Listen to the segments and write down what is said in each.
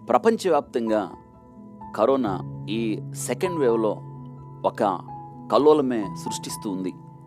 ప్రపంచవ్యాప్తంగా కరోనా ఈ సెకండ్ వేవ్లో ఒక కల్లోలమే సృష్టిస్తూ ఉంది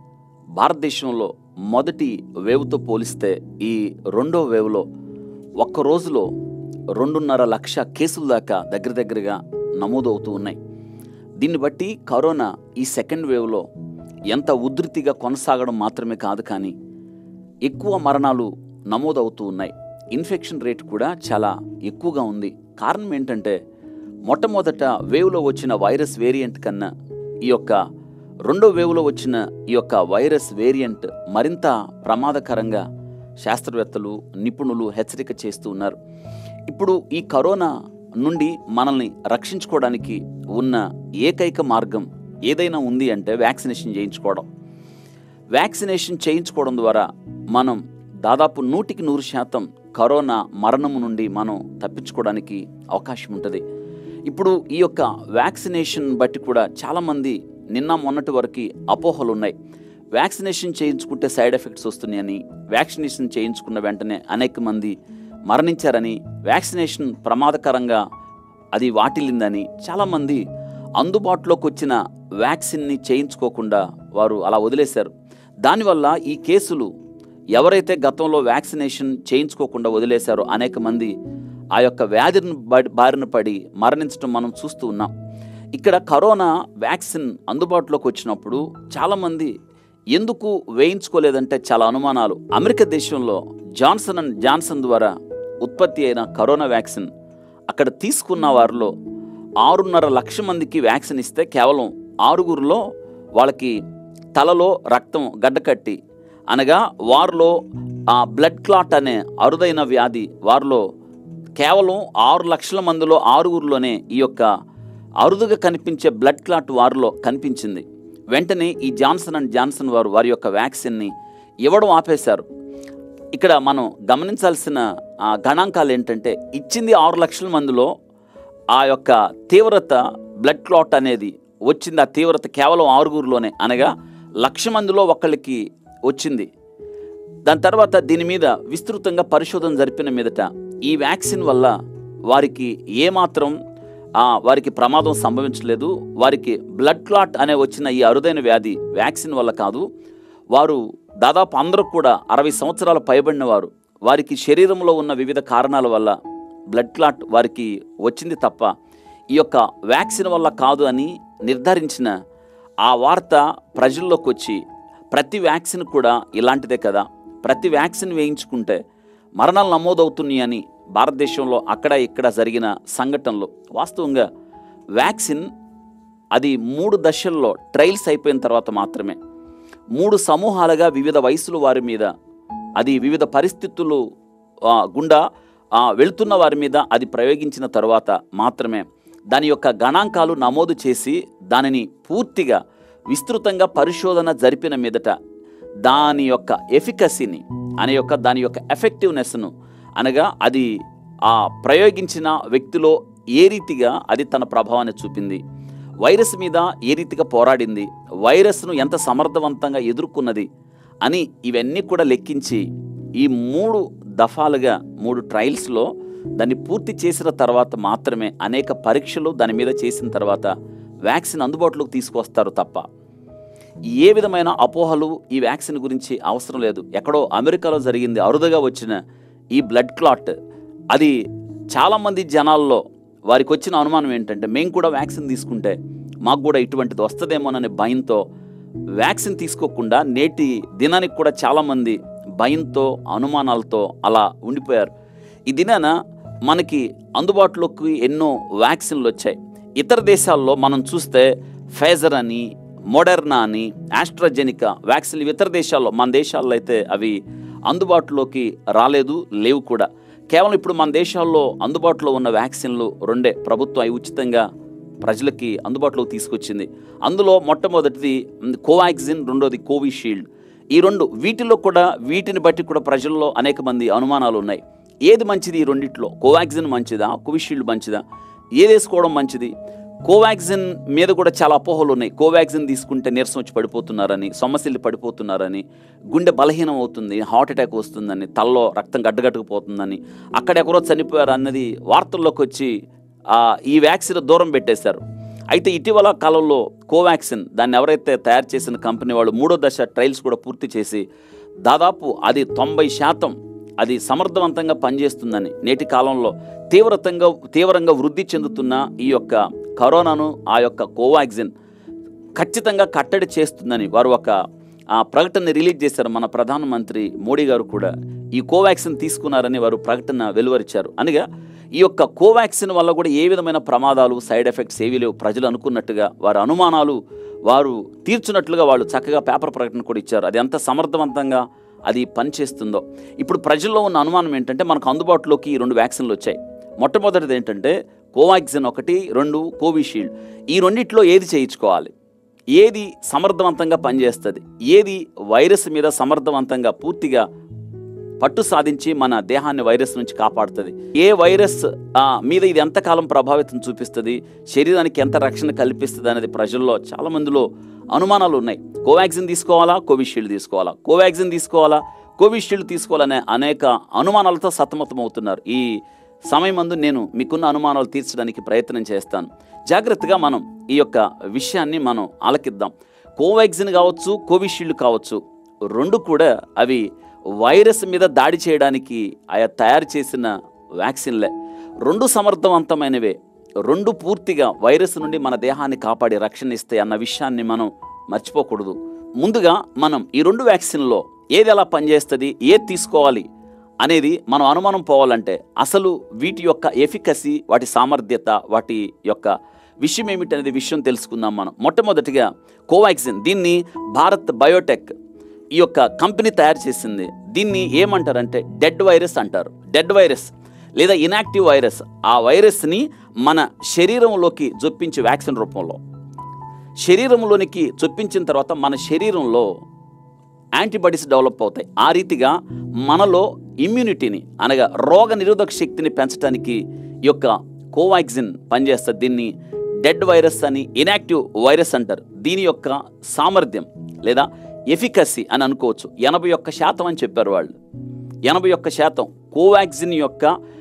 భారతదేశంలో మొదటి వేవ్తో పోలిస్తే ఈ రెండో వేవ్లో ఒక్క రోజులో రెండున్నర లక్ష కేసుల దాకా దగ్గర దగ్గరగా నమోదవుతూ ఉన్నాయి దీన్ని బట్టి కరోనా ఈ సెకండ్ వేవ్లో ఎంత ఉధృతిగా కొనసాగడం మాత్రమే కాదు కానీ ఎక్కువ మరణాలు నమోదవుతూ ఉన్నాయి ఇన్ఫెక్షన్ రేట్ కూడా చాలా ఎక్కువగా ఉంది కారణం ఏంటంటే మొట్టమొదట వేవ్లో వచ్చిన వైరస్ వేరియంట్ కన్నా ఈ యొక్క రెండో వేవ్లో వచ్చిన ఈ యొక్క వైరస్ వేరియంట్ మరింత ప్రమాదకరంగా శాస్త్రవేత్తలు నిపుణులు హెచ్చరిక చేస్తూ ఉన్నారు ఇప్పుడు ఈ కరోనా నుండి మనల్ని రక్షించుకోవడానికి ఉన్న ఏకైక మార్గం ఏదైనా ఉంది అంటే వ్యాక్సినేషన్ చేయించుకోవడం వ్యాక్సినేషన్ చేయించుకోవడం ద్వారా మనం దాదాపు నూటికి నూరు శాతం కరోనా మరణము నుండి మనం తప్పించుకోవడానికి అవకాశం ఉంటుంది ఇప్పుడు ఈ యొక్క వ్యాక్సినేషన్ బట్టి కూడా చాలామంది నిన్న మొన్నటి వరకు అపోహలు ఉన్నాయి వ్యాక్సినేషన్ చేయించుకుంటే సైడ్ ఎఫెక్ట్స్ వస్తున్నాయని వ్యాక్సినేషన్ చేయించుకున్న వెంటనే అనేక మంది మరణించారని వ్యాక్సినేషన్ ప్రమాదకరంగా అది వాటిల్లిందని చాలామంది అందుబాటులోకి వచ్చిన వ్యాక్సిన్ని చేయించుకోకుండా వారు అలా వదిలేశారు దానివల్ల ఈ కేసులు ఎవరైతే గతంలో వ్యాక్సినేషన్ చేయించుకోకుండా వదిలేశారో అనేక మంది ఆ యొక్క వ్యాధిని బడి- బారిన పడి మరణించడం మనం చూస్తూ ఉన్నాం ఇక్కడ కరోనా వ్యాక్సిన్ అందుబాటులోకి వచ్చినప్పుడు చాలామంది ఎందుకు వేయించుకోలేదంటే చాలా అనుమానాలు అమెరికా దేశంలో జాన్సన్ అండ్ జాన్సన్ ద్వారా ఉత్పత్తి అయిన కరోనా వ్యాక్సిన్ అక్కడ తీసుకున్న వారిలో ఆరున్నర లక్ష మందికి వ్యాక్సిన్ ఇస్తే కేవలం ఆరుగురిలో వాళ్ళకి తలలో రక్తం గడ్డకట్టి అనగా వారిలో ఆ బ్లడ్ క్లాట్ అనే అరుదైన వ్యాధి వారిలో కేవలం ఆరు లక్షల మందిలో ఆరుగురిలోనే ఈ యొక్క అరుదుగా కనిపించే బ్లడ్ క్లాట్ వారిలో కనిపించింది వెంటనే ఈ జాన్సన్ అండ్ జాన్సన్ వారు వారి యొక్క వ్యాక్సిన్ని ఇవ్వడం ఆపేశారు ఇక్కడ మనం గమనించాల్సిన ఆ, గణాంకాలు ఏంటంటే ఇచ్చింది ఆరు లక్షల మందిలో ఆ యొక్క తీవ్రత బ్లడ్ క్లాట్ అనేది వచ్చింది ఆ తీవ్రత కేవలం ఆరుగురిలోనే అనగా లక్ష మందిలో ఒకళ్ళకి వచ్చింది దాని తర్వాత దీని మీద విస్తృతంగా పరిశోధన జరిపిన మీదట ఈ వ్యాక్సిన్ వల్ల వారికి ఏమాత్రం ఆ, వారికి ప్రమాదం సంభవించలేదు వారికి బ్లడ్ క్లాట్ అనే వచ్చిన ఈ అరుదైన వ్యాధి వ్యాక్సిన్ వల్ల కాదు వారు దాదాపు అందరూ కూడా అరవై సంవత్సరాలు పైబడిన వారు వారికి శరీరంలో ఉన్న వివిధ కారణాల వల్ల బ్లడ్ క్లాట్ వారికి వచ్చింది తప్ప ఈ యొక్క వ్యాక్సిన్ వల్ల కాదు అని నిర్ధారించిన ఆ వార్త ప్రజల్లోకి వచ్చి ప్రతి వ్యాక్సిన్ కూడా ఇలాంటిదే కదా ప్రతి వ్యాక్సిన్ వేయించుకుంటే మరణాలు నమోదవుతున్నాయి అని భారతదేశంలో అక్కడ ఇక్కడ జరిగిన సంఘటనలు వాస్తవంగా వ్యాక్సిన్ అది మూడు దశల్లో ట్రయల్స్ అయిపోయిన తర్వాత మాత్రమే మూడు సమూహాలుగా వివిధ వయసుల వారి మీద అది వివిధ పరిస్థితులు ఆ, గుండా ఆ, వెళ్తున్న వారి మీద అది ప్రయోగించిన తర్వాత మాత్రమే దాని యొక్క గణాంకాలు నమోదు చేసి దానిని పూర్తిగా విస్తృతంగా పరిశోధన జరిపిన మీదట దాని యొక్క ఎఫికసీని అనే యొక్క దాని యొక్క ఎఫెక్టివ్నెస్ను అనగా అది ఆ ప్రయోగించిన వ్యక్తిలో ఏ రీతిగా అది తన ప్రభావాన్ని చూపింది వైరస్ మీద ఏ రీతిగా పోరాడింది వైరస్ను ఎంత సమర్థవంతంగా ఎదుర్కొన్నది అని ఇవన్నీ కూడా లెక్కించి ఈ మూడు దఫాలుగా మూడు ట్రయల్స్లో దాన్ని పూర్తి చేసిన తర్వాత మాత్రమే అనేక పరీక్షలు దాని మీద చేసిన తర్వాత వ్యాక్సిన్ అందుబాటులోకి తీసుకొస్తారు తప్ప ఏ విధమైన అపోహలు ఈ వ్యాక్సిన్ గురించి అవసరం లేదు ఎక్కడో అమెరికాలో జరిగింది అరుదుగా వచ్చిన ఈ బ్లడ్ క్లాట్ అది చాలామంది జనాల్లో వారికి వచ్చిన అనుమానం ఏంటంటే మేము కూడా వ్యాక్సిన్ తీసుకుంటే మాకు కూడా ఇటువంటిది వస్తుందేమోననే భయంతో వ్యాక్సిన్ తీసుకోకుండా నేటి దినానికి కూడా చాలామంది భయంతో అనుమానాలతో అలా ఉండిపోయారు ఈ దినాన మనకి అందుబాటులోకి ఎన్నో వ్యాక్సిన్లు వచ్చాయి ఇతర దేశాల్లో మనం చూస్తే ఫైజర్ అని మోడర్నా అని ఆస్ట్రాజెనికా వ్యాక్సిన్లు ఇవి ఇతర దేశాల్లో మన దేశాల్లో అయితే అవి అందుబాటులోకి రాలేదు లేవు కూడా కేవలం ఇప్పుడు మన దేశాల్లో అందుబాటులో ఉన్న వ్యాక్సిన్లు రెండే ప్రభుత్వం అవి ఉచితంగా ప్రజలకి అందుబాటులోకి తీసుకొచ్చింది అందులో మొట్టమొదటిది మ్, కోవాక్సిన్ రెండోది కోవిషీల్డ్ ఈ రెండు వీటిలో కూడా వీటిని బట్టి కూడా ప్రజల్లో అనేక మంది అనుమానాలు ఉన్నాయి ఏది మంచిది ఈ రెండిట్లో కోవాక్సిన్ మంచిదా కోవిషీల్డ్ మంచిదా ఏది వేసుకోవడం మంచిది కోవాక్సిన్ మీద కూడా చాలా అపోహలు ఉన్నాయి కోవాక్సిన్ తీసుకుంటే నీరసం వచ్చి పడిపోతున్నారని సొమ్మసిల్లి పడిపోతున్నారని గుండె బలహీనం అవుతుంది హార్ట్ అటాక్ వస్తుందని తలలో రక్తం గడ్డగట్టుకుపోతుందని అక్కడెక్కడో చనిపోయారు అన్నది వార్తల్లోకి వచ్చి ఆ, ఈ వ్యాక్సిన్ దూరం పెట్టేశారు అయితే ఇటీవల కాలంలో కోవాక్సిన్ దాన్ని ఎవరైతే తయారు చేసిన కంపెనీ వాళ్ళు మూడో దశ ట్రయల్స్ కూడా పూర్తి చేసి దాదాపు అది తొంభై శాతం అది సమర్థవంతంగా పనిచేస్తుందని నేటి కాలంలో తీవ్రతంగా తీవ్రంగా వృద్ధి చెందుతున్న ఈ యొక్క కరోనాను ఆ యొక్క కోవాక్సిన్ ఖచ్చితంగా కట్టడి చేస్తుందని వారు ఒక ఆ ప్రకటన రిలీజ్ చేశారు మన ప్రధానమంత్రి మోడీ గారు కూడా ఈ కోవాక్సిన్ తీసుకున్నారని వారు ప్రకటన వెలువరిచారు అనగా ఈ యొక్క కోవాక్సిన్ వల్ల కూడా ఏ విధమైన ప్రమాదాలు సైడ్ ఎఫెక్ట్స్ ఏవీ లేవు ప్రజలు అనుకున్నట్టుగా వారి అనుమానాలు వారు తీర్చున్నట్లుగా వాళ్ళు చక్కగా పేపర్ ప్రకటన కూడా ఇచ్చారు అది ఎంత సమర్థవంతంగా అది పనిచేస్తుందో ఇప్పుడు ప్రజల్లో ఉన్న అనుమానం ఏంటంటే మనకు అందుబాటులోకి ఈ రెండు వ్యాక్సిన్లు వచ్చాయి మొట్టమొదటిది ఏంటంటే కోవాక్సిన్ ఒకటి రెండు కోవిషీల్డ్ ఈ రెండిట్లో ఏది చేయించుకోవాలి ఏది సమర్థవంతంగా పనిచేస్తుంది ఏది వైరస్ మీద సమర్థవంతంగా పూర్తిగా పట్టు సాధించి మన దేహాన్ని వైరస్ నుంచి కాపాడుతుంది ఏ వైరస్ ఆ, మీద ఇది ఎంతకాలం ప్రభావితం చూపిస్తుంది శరీరానికి ఎంత రక్షణ కల్పిస్తుంది అనేది ప్రజల్లో చాలా మందిలో అనుమానాలు ఉన్నాయి కోవాక్సిన్ తీసుకోవాలా కోవిషీల్డ్ తీసుకోవాలా కోవాక్సిన్ తీసుకోవాలా కోవిషీల్డ్ తీసుకోవాలనే అనేక అనుమానాలతో సతమతం అవుతున్నారు ఈ సమయం అందు నేను మీకున్న అనుమానాలు తీర్చడానికి ప్రయత్నం చేస్తాను జాగ్రత్తగా మనం ఈ యొక్క విషయాన్ని మనం ఆలకిద్దాం కోవాక్సిన్ కావచ్చు కోవిషీల్డ్ కావచ్చు రెండు కూడా అవి వైరస్ మీద దాడి చేయడానికి ఆయా తయారు చేసిన వ్యాక్సిన్లే రెండు సమర్థవంతమైనవే రెండు పూర్తిగా వైరస్ నుండి మన దేహాన్ని కాపాడి రక్షణ ఇస్తాయి అన్న విషయాన్ని మనం మర్చిపోకూడదు ముందుగా మనం ఈ రెండు వ్యాక్సిన్లో ఏది ఎలా పనిచేస్తుంది ఏది తీసుకోవాలి అనేది మనం అనుమానం పోవాలంటే అసలు వీటి యొక్క ఎఫికసీ వాటి సామర్థ్యత వాటి యొక్క విషయం ఏమిటి అనేది విషయం తెలుసుకుందాం మనం మొట్టమొదటిగా కోవాక్సిన్ దీన్ని భారత్ బయోటెక్ ఈ యొక్క కంపెనీ తయారు చేసింది దీన్ని ఏమంటారంటే డెడ్ వైరస్ అంటారు డెడ్ వైరస్ లేదా ఇనాక్టివ్ వైరస్ ఆ వైరస్ని మన శరీరంలోకి జొప్పించే వ్యాక్సిన్ రూపంలో శరీరంలోనికి చొప్పించిన తర్వాత మన శరీరంలో యాంటీబాడీస్ డెవలప్ అవుతాయి ఆ రీతిగా మనలో ఇమ్యూనిటీని అనగా రోగ నిరోధక శక్తిని పెంచడానికి ఈ యొక్క కోవాక్సిన్ పనిచేస్తుంది దీన్ని డెడ్ వైరస్ అని ఇనాక్టివ్ వైరస్ అంటారు దీని యొక్క సామర్థ్యం లేదా ఎఫికసీ అని అనుకోవచ్చు ఎనభై ఒక్క శాతం అని చెప్పారు వాళ్ళు ఎనభై ఒక్క శాతం కోవాక్సిన్ యొక్క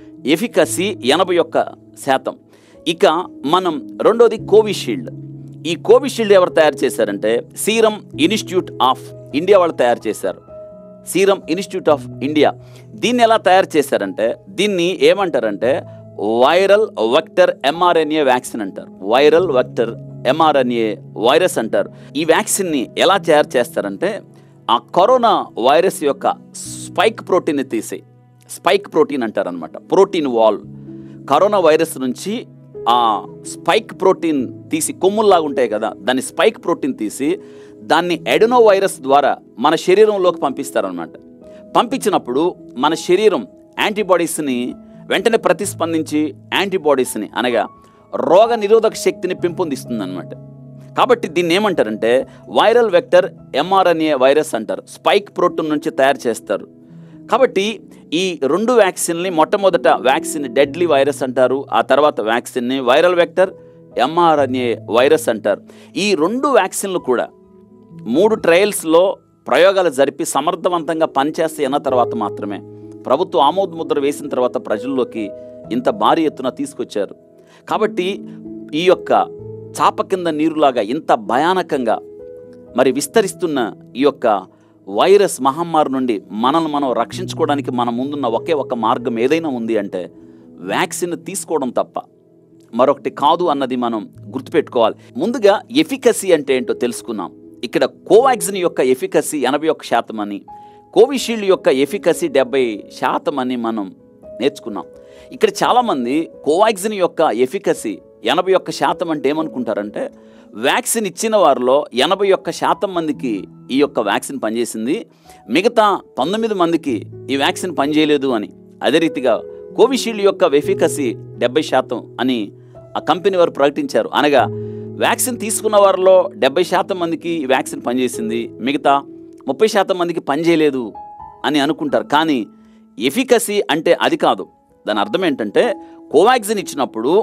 ఎఫికసీ ఎనభై ఒక్క శాతం ఇక మనం రెండోది కోవిషీల్డ్ ఈ కోవిషీల్డ్ ఎవరు తయారు చేశారంటే సీరం ఇన్స్టిట్యూట్ ఆఫ్ ఇండియా వాళ్ళు తయారు చేశారు సీరం ఇన్స్టిట్యూట్ ఆఫ్ ఇండియా దీన్ని ఎలా తయారు చేశారంటే దీన్ని ఏమంటారంటే వైరల్ వెక్టర్ ఎంఆర్ఎన్ఏ వ్యాక్సిన్ అంటారు వైరల్ వెక్టర్ ఎంఆర్ఎన్ఏ వైరస్ అంటారు ఈ వ్యాక్సిన్ని ఎలా తయారు చేస్తారంటే ఆ కరోనా వైరస్ యొక్క స్పైక్ ప్రోటీన్ని తీసి స్పైక్ ప్రోటీన్ అంటారనమాట ప్రోటీన్ వాల్ కరోనా వైరస్ నుంచి ఆ స్పైక్ ప్రోటీన్ తీసి కొమ్ముల్లాగా ఉంటాయి కదా దాన్ని స్పైక్ ప్రోటీన్ తీసి దాన్ని ఎడనో వైరస్ ద్వారా మన శరీరంలోకి పంపిస్తారనమాట పంపించినప్పుడు మన శరీరం యాంటీబాడీస్ని వెంటనే ప్రతిస్పందించి యాంటీబాడీస్ని అనగా రోగ నిరోధక శక్తిని పెంపొందిస్తుందన్నమాట కాబట్టి దీన్ని ఏమంటారంటే వైరల్ వెక్టర్ ఎంఆర్ఎన్ఏ వైరస్ అంటారు స్పైక్ ప్రోటీన్ నుంచి తయారు చేస్తారు కాబట్టి ఈ రెండు వ్యాక్సిన్ని మొట్టమొదట వ్యాక్సిన్ డెడ్లీ వైరస్ అంటారు ఆ తర్వాత వ్యాక్సిన్ని వైరల్ వెక్టర్ ఎంఆర్ఎన్ఏ వైరస్ అంటారు ఈ రెండు వ్యాక్సిన్లు కూడా మూడు ట్రయల్స్లో ప్రయోగాలు జరిపి సమర్థవంతంగా పనిచేస్తాయి అన్న తర్వాత మాత్రమే ప్రభుత్వం ఆమోద ముద్ర వేసిన తర్వాత ప్రజల్లోకి ఇంత భారీ ఎత్తున తీసుకొచ్చారు కాబట్టి ఈ యొక్క చాప కింద నీరులాగా ఇంత భయానకంగా మరి విస్తరిస్తున్న ఈ యొక్క వైరస్ మహమ్మారి నుండి మనల్ని మనం రక్షించుకోవడానికి మన ముందున్న ఒకే ఒక మార్గం ఏదైనా ఉంది అంటే వ్యాక్సిన్ తీసుకోవడం తప్ప మరొకటి కాదు అన్నది మనం గుర్తుపెట్టుకోవాలి ముందుగా ఎఫికసీ అంటే ఏంటో తెలుసుకున్నాం ఇక్కడ కోవాక్సిన్ యొక్క ఎఫికసీ ఎనభై ఒక్క శాతం అని కోవిషీల్డ్ యొక్క ఎఫికసీ డెబ్బై శాతం అని మనం నేర్చుకున్నాం ఇక్కడ చాలామంది కోవాక్సిన్ యొక్క ఎఫికసీ ఎనభై ఒక్క శాతం అంటే ఏమనుకుంటారంటే వ్యాక్సిన్ ఇచ్చిన వారిలో ఎనభై ఒక్క శాతం మందికి ఈ యొక్క వ్యాక్సిన్ పనిచేసింది మిగతా పంతొమ్మిది మందికి ఈ వ్యాక్సిన్ పనిచేయలేదు అని అదే రీతిగా కోవిషీల్డ్ యొక్క ఎఫికసీ డెబ్బై శాతం అని ఆ కంపెనీ వారు ప్రకటించారు అనగా వ్యాక్సిన్ తీసుకున్న వారిలో డెబ్బై శాతం మందికి ఈ వ్యాక్సిన్ పనిచేసింది మిగతా ముప్పై శాతం మందికి పనిచేయలేదు అని అనుకుంటారు కానీ ఎఫికసీ అంటే అది కాదు దాని అర్థం ఏంటంటే కోవాక్సిన్ ఇచ్చినప్పుడు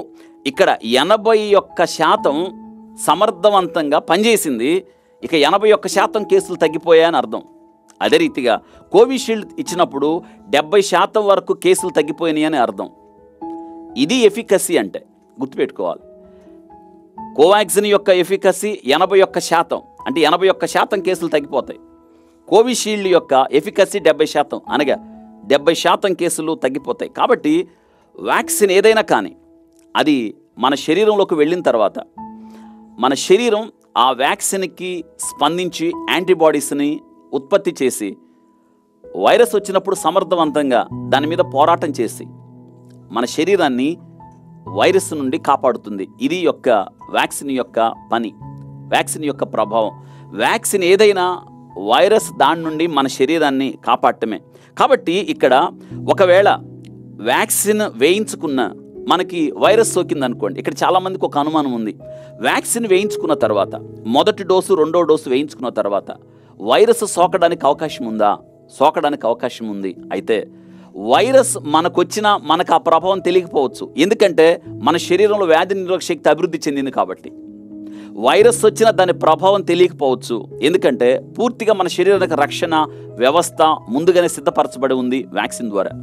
ఇక్కడ ఎనభై ఒక్క శాతం సమర్థవంతంగా పనిచేసింది ఇక ఎనభై ఒక్క శాతం కేసులు తగ్గిపోయాయని అర్థం అదే రీతిగా కోవిషీల్డ్ ఇచ్చినప్పుడు డెబ్బై శాతం వరకు కేసులు తగ్గిపోయినాయి అని అర్థం ఇది ఎఫికసీ అంటే గుర్తుపెట్టుకోవాలి కోవాక్సిన్ యొక్క ఎఫికసీ ఎనభై ఒక్క శాతం అంటే ఎనభై ఒక్క శాతం కేసులు తగ్గిపోతాయి కోవిషీల్డ్ యొక్క ఎఫికసీ డెబ్బై శాతం అనగా డెబ్బై శాతం కేసులు తగ్గిపోతాయి కాబట్టి వ్యాక్సిన్ ఏదైనా కానీ అది మన శరీరంలోకి వెళ్ళిన తర్వాత మన శరీరం ఆ వ్యాక్సిన్కి స్పందించి యాంటీబాడీస్ని ఉత్పత్తి చేసి వైరస్ వచ్చినప్పుడు సమర్థవంతంగా దాని మీద పోరాటం చేసి మన శరీరాన్ని వైరస్ నుండి కాపాడుతుంది ఇది యొక్క వ్యాక్సిన్ యొక్క పని వ్యాక్సిన్ యొక్క ప్రభావం వ్యాక్సిన్ ఏదైనా వైరస్ దాని నుండి మన శరీరాన్ని కాపాడటమే కాబట్టి ఇక్కడ ఒకవేళ వ్యాక్సిన్ వేయించుకున్న మనకి వైరస్ సోకింది అనుకోండి ఇక్కడ చాలామందికి ఒక అనుమానం ఉంది వ్యాక్సిన్ వేయించుకున్న తర్వాత మొదటి డోసు రెండో డోసు వేయించుకున్న తర్వాత వైరస్ సోకడానికి అవకాశం ఉందా సోకడానికి అవకాశం ఉంది అయితే వైరస్ మనకొచ్చినా మనకు ఆ ప్రభావం తెలియకపోవచ్చు ఎందుకంటే మన శరీరంలో వ్యాధి నిరోధక శక్తి అభివృద్ధి చెందింది కాబట్టి వైరస్ వచ్చిన దాని ప్రభావం తెలియకపోవచ్చు ఎందుకంటే పూర్తిగా మన శరీరానికి రక్షణ వ్యవస్థ ముందుగానే సిద్ధపరచబడి ఉంది వ్యాక్సిన్ ద్వారా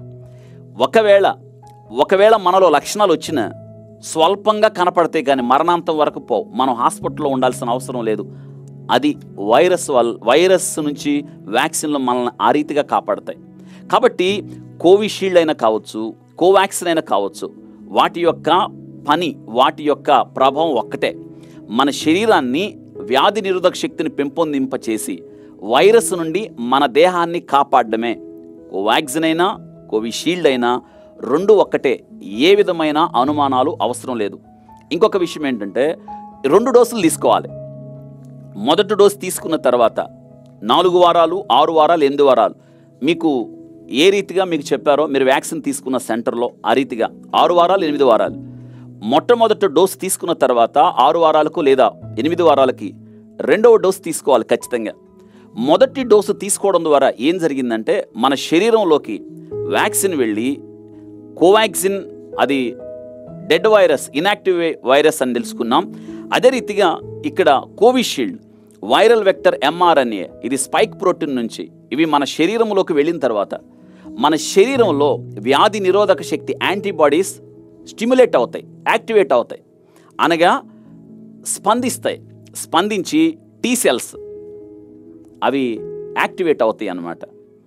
ఒకవేళ ఒకవేళ మనలో లక్షణాలు వచ్చిన స్వల్పంగా కనపడితే కానీ మరణాంతం వరకు పోవు మనం హాస్పిటల్లో ఉండాల్సిన అవసరం లేదు అది వైరస్ వల్ల వైరస్ నుంచి వ్యాక్సిన్లు మనల్ని ఆ రీతిగా కాపాడతాయి కాబట్టి కోవిషీల్డ్ అయినా కావచ్చు కోవాక్సిన్ అయినా కావచ్చు వాటి యొక్క పని వాటి యొక్క ప్రభావం ఒక్కటే మన శరీరాన్ని వ్యాధి నిరోధక శక్తిని పెంపొందింపచేసి వైరస్ నుండి మన దేహాన్ని కాపాడడమే కోవాక్సిన్ అయినా కోవిషీల్డ్ అయినా రెండు ఒక్కటే ఏ విధమైన అనుమానాలు అవసరం లేదు ఇంకొక విషయం ఏంటంటే రెండు డోసులు తీసుకోవాలి మొదటి డోసు తీసుకున్న తర్వాత నాలుగు వారాలు ఆరు వారాలు ఎనిమిది వారాలు మీకు ఏ రీతిగా మీకు చెప్పారో మీరు వ్యాక్సిన్ తీసుకున్న సెంటర్లో ఆ రీతిగా ఆరు వారాలు ఎనిమిది వారాలు మొట్టమొదటి డోసు తీసుకున్న తర్వాత ఆరు వారాలకు లేదా ఎనిమిది వారాలకి రెండవ డోసు తీసుకోవాలి ఖచ్చితంగా మొదటి డోసు తీసుకోవడం ద్వారా ఏం జరిగిందంటే మన శరీరంలోకి వ్యాక్సిన్ వెళ్ళి కోవాక్సిన్ అది డెడ్ వైరస్ ఇనాక్టివ్ వైరస్ అని తెలుసుకున్నాం అదే రీతిగా ఇక్కడ కోవిషీల్డ్ వైరల్ వెక్టర్ ఎంఆర్ఎన్ఏ ఇది స్పైక్ ప్రోటీన్ నుంచి ఇవి మన శరీరంలోకి వెళ్ళిన తర్వాత మన శరీరంలో వ్యాధి నిరోధక శక్తి యాంటీబాడీస్ స్టిమ్యులేట్ అవుతాయి యాక్టివేట్ అవుతాయి అనగా స్పందిస్తాయి స్పందించి టీ సెల్స్ అవి యాక్టివేట్ అవుతాయి అన్నమాట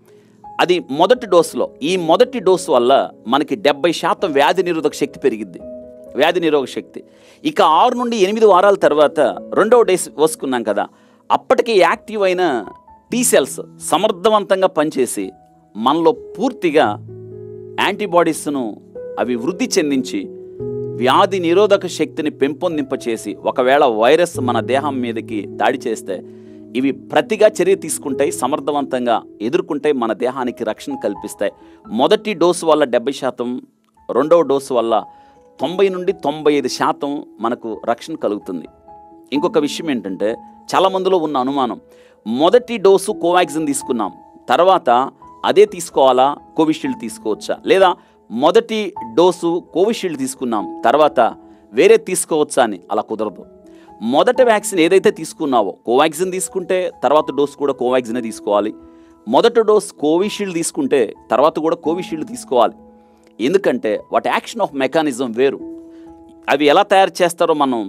అది మొదటి డోసులో ఈ మొదటి డోసు వల్ల మనకి డెబ్బై శాతం వ్యాధి నిరోధక శక్తి పెరిగిద్ది వ్యాధి నిరోధక శక్తి ఇక ఆరు నుండి ఎనిమిది వారాల తర్వాత రెండవ డేస్ వేసుకున్నాం కదా అప్పటికి యాక్టివ్ అయిన టీ సెల్స్ సమర్థవంతంగా పనిచేసి మనలో పూర్తిగా యాంటీబాడీస్ను అవి వృద్ధి చెందించి వ్యాధి నిరోధక శక్తిని పెంపొందింపచేసి ఒకవేళ వైరస్ మన దేహం మీదకి దాడి చేస్తే ఇవి ప్రతిగా చర్య తీసుకుంటాయి సమర్థవంతంగా ఎదుర్కొంటాయి మన దేహానికి రక్షణ కల్పిస్తాయి మొదటి డోసు వల్ల డెబ్బై శాతం రెండవ డోసు వల్ల తొంభై నుండి తొంభై ఐదు శాతం మనకు రక్షణ కలుగుతుంది ఇంకొక విషయం ఏంటంటే చాలా మందిలో ఉన్న అనుమానం మొదటి డోసు కోవాక్సిన్ తీసుకున్నాం తర్వాత అదే తీసుకోవాలా కోవిషీల్డ్ తీసుకోవచ్చా లేదా మొదటి డోసు కోవిషీల్డ్ తీసుకున్నాం తర్వాత వేరే తీసుకోవచ్చా అని అలా కుదరదు మొదటి వ్యాక్సిన్ ఏదైతే తీసుకున్నావో కోవాక్సిన్ తీసుకుంటే తర్వాత డోస్ కూడా కోవాక్సినే తీసుకోవాలి మొదటి డోస్ కోవిషీల్డ్ తీసుకుంటే తర్వాత కూడా కోవిషీల్డ్ తీసుకోవాలి ఎందుకంటే వాటి యాక్షన్ ఆఫ్ మెకానిజం వేరు అవి ఎలా తయారు చేస్తారో మనం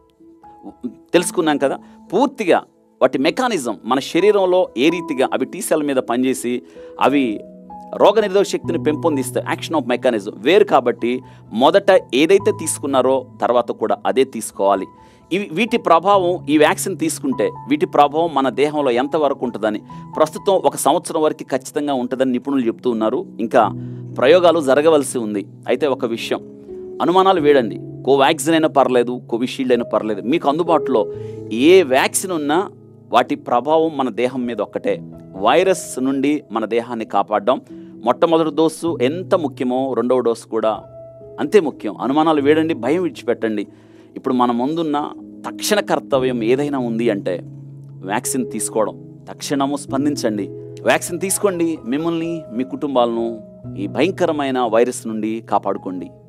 తెలుసుకున్నాం కదా పూర్తిగా వాటి మెకానిజం మన శరీరంలో ఏ రీతిగా అవి టీ సెల్ మీద పనిచేసి అవి రోగనిరోధక శక్తిని పెంపొందిస్తాయి యాక్షన్ ఆఫ్ మెకానిజం వేరు కాబట్టి మొదట ఏదైతే తీసుకున్నారో తర్వాత కూడా అదే తీసుకోవాలి ఇవి వీటి ప్రభావం ఈ వ్యాక్సిన్ తీసుకుంటే వీటి ప్రభావం మన దేహంలో ఎంతవరకు ఉంటుందని ప్రస్తుతం ఒక సంవత్సరం వరకు ఖచ్చితంగా ఉంటుందని నిపుణులు చెప్తూ ఉన్నారు ఇంకా ప్రయోగాలు జరగవలసి ఉంది అయితే ఒక విషయం అనుమానాలు వేడండి కోవాక్సిన్ అయినా పర్లేదు కోవిషీల్డ్ అయినా పర్లేదు మీకు అందుబాటులో ఏ వ్యాక్సిన్ ఉన్నా వాటి ప్రభావం మన దేహం మీద ఒక్కటే వైరస్ నుండి మన దేహాన్ని కాపాడడం మొట్టమొదటి డోసు ఎంత ముఖ్యమో రెండవ డోసు కూడా అంతే ముఖ్యం అనుమానాలు వేడండి భయం విడిచిపెట్టండి ఇప్పుడు మన ముందున్న తక్షణ కర్తవ్యం ఏదైనా ఉంది అంటే వ్యాక్సిన్ తీసుకోవడం తక్షణము స్పందించండి వ్యాక్సిన్ తీసుకోండి మిమ్మల్ని మీ కుటుంబాలను ఈ భయంకరమైన వైరస్ నుండి కాపాడుకోండి